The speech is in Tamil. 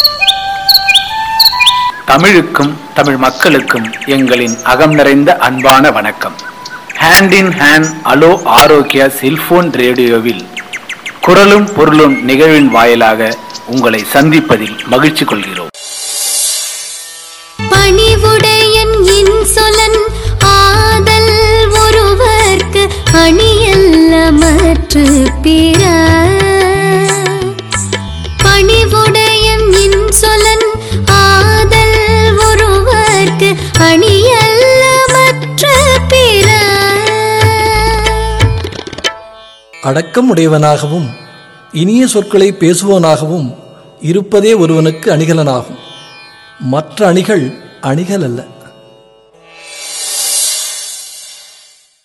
தமிழுக்கும் தமிழ் மக்களுக்கும் எங்களின் அகம் நிறைந்த அன்பான வணக்கம் hand in hand hello Arogya cellphone ரேடியோவில் குரலும் பொருளும் நிகழ்வின் வாயிலாக உங்களை சந்திப்பதில் மகிழ்ச்சி கொள்கிறோம் பணிவுடையன் இன்சொலன் ஆதல் ஒருவர்க்கு அணியல்ல மற்று பிற பணிவுடையன் இன்சொலன் ஆதல் ஒருவர்க்கு அணியல்ல மற்ற பிற அடக்கம் உடையவனாகவும் இனிய சொற்களை பேசுவனாகவும் இருப்பதே ஒருவனுக்கு அணிகலனாகும் மற்ற அணிகள் அணிகள் அல்ல